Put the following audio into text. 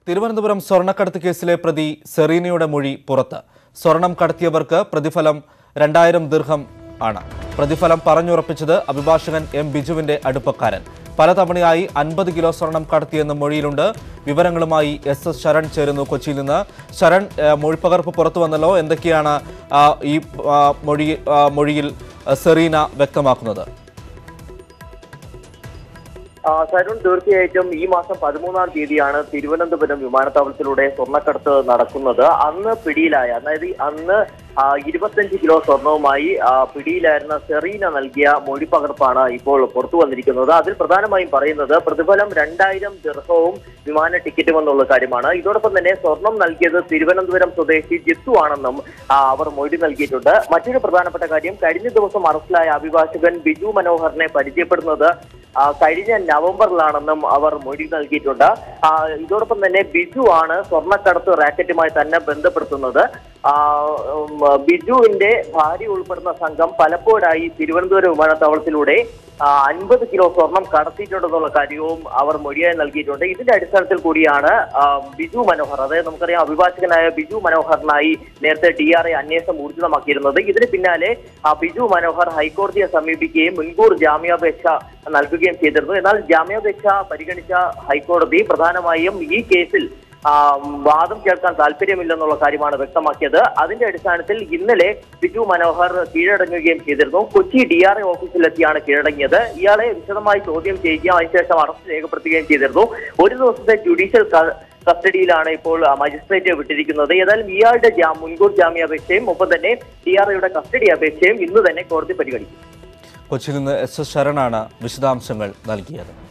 തിരുവനന്തപുരം സ്വർണ്ണക്കടത്ത് കേസിലെ പ്രതി സെറീനയുടെ മൊഴി പുറത്ത് സ്വർണം കടത്തിയവർക്ക് പ്രതിഫലം രണ്ടായിരം ദീർഘം ആണ് പ്രതിഫലം പറഞ്ഞുറപ്പിച്ചത് അഭിഭാഷകൻ എം ബിജുവിന്റെ അടുപ്പക്കാരൻ പലതവണയായി അൻപത് കിലോ സ്വർണം കടത്തിയെന്ന് മൊഴിയിലുണ്ട് വിവരങ്ങളുമായി എസ് എസ് ശരൺ ചേരുന്നു കൊച്ചിയിൽ നിന്ന് ശരൺ ഏഹ്, മൊഴിപ്പകർപ്പ് പുറത്തു വന്നല്ലോ എന്തൊക്കെയാണ് ആ, ഈ ആ, മൊഴി ആ, മൊഴിയിൽ ആ, സെറീന വ്യക്തമാക്കുന്നത് ആ, തരുൺ തീർച്ചയായിട്ടും ഈ മാസം പതിമൂന്നാം തീയതിയാണ് തിരുവനന്തപുരം വിമാനത്താവളത്തിലൂടെ സ്വർണ്ണക്കടത്ത് നടക്കുന്നത് അന്ന് പിടിയിലായ അതായത് അന്ന് ആ, ഇരുപത്തഞ്ച് കിലോ സ്വർണവുമായി ആ, പിടിയിലായിരുന്ന സെറീന നൽകിയ മൊഴിപ്പകർപ്പാണ് ഇപ്പോൾ പുറത്തു വന്നിരിക്കുന്നത് അതിൽ പ്രധാനമായും പറയുന്നത് പ്രതിഫലം രണ്ടായിരം ദീർഘവും വിമാന ടിക്കറ്റും എന്നുള്ള കാര്യമാണ് ഇതോടൊപ്പം തന്നെ സ്വർണം നൽകിയത് തിരുവനന്തപുരം സ്വദേശി ജിത്തു ആണെന്നും ആ, അവർ മൊഴി നൽകിയിട്ടുണ്ട് മറ്റൊരു പ്രധാനപ്പെട്ട കാര്യം കഴിഞ്ഞ ദിവസം അറസ്റ്റിലായ അഭിഭാഷകൻ ബിജു മനോഹറിനെ പരിചയപ്പെടുന്നത് ആ, കഴിഞ്ഞ നവംബറിലാണെന്നും അവർ മൊഴി നൽകിയിട്ടുണ്ട് ആ, ഇതോടൊപ്പം തന്നെ ബിജു ആണ് സ്വർണ്ണക്കടത്ത് റാക്കറ്റുമായി തന്നെ ബന്ധപ്പെടുത്തുന്നത് ആ, ഉം, ബിജുവിന്റെ ഭാര്യ ഉൾപ്പെടുന്ന സംഘം പലപ്പോഴായി തിരുവനന്തപുരം വിമാനത്താവളത്തിലൂടെ അൻപത് കിലോ സ്വർണം കടത്തിയിട്ടുണ്ടെന്നുള്ള കാര്യവും അവർ മൊഴിയായി നൽകിയിട്ടുണ്ട് ഇതിന്റെ അടിസ്ഥാനത്തിൽ കൂടിയാണ് ആ, ബിജു മനോഹർ അതായത് നമുക്കറിയാം അഭിഭാഷകനായ ബിജു മനോഹറിനായി നേരത്തെ ഡി ആർ എ അന്വേഷണം ഊർജിതമാക്കിയിരുന്നത് ഇതിന് പിന്നാലെ ആ, ബിജു മനോഹർ ഹൈക്കോടതിയെ സമീപിക്കുകയും മുൻകൂർ ജാമ്യാപേക്ഷ നൽകുകയും ചെയ്തിരുന്നു എന്നാൽ ജാമ്യാപേക്ഷ പരിഗണിച്ച ഹൈക്കോടതി പ്രധാനമായും ഈ കേസിൽ ആ, വാദം കേൾക്കാൻ താല്പര്യമില്ലെന്നുള്ള കാര്യമാണ് വ്യക്തമാക്കിയത് അതിന്റെ അടിസ്ഥാനത്തിൽ ഇന്നലെ ബിജു മനോഹർ കീഴടങ്ങുകയും ചെയ്തിരുന്നു കൊച്ചി ഡി ആർ എ ഓഫീസിലെത്തിയാണ് കീഴടങ്ങിയത് ഇയാളെ വിശദമായി ചോദ്യം ചെയ്യുകയും അതിനുശേഷം അറസ്റ്റ് രേഖപ്പെടുത്തുകയും ചെയ്തിരുന്നു ഒരു ദിവസത്തെ ജുഡീഷ്യൽ ക- കസ്റ്റഡിയിലാണ് ഇപ്പോൾ ആ, മജിസ്ട്രേറ്റ് വിട്ടിരിക്കുന്നത് ഏതായാലും ഇയാളുടെ ജാ- മുൻകൂർ ജാമ്യാപേക്ഷയും ഒപ്പം തന്നെ ഡി ആർ എയുടെ കസ്റ്റഡി അപേക്ഷയും ഇന്ന് തന്നെ കോടതി പരിഗണിക്കും കൊച്ചിയിൽ നിന്ന് എസ് എസ് ശരണാണ് വിശദാംശങ്ങൾ നൽകിയത്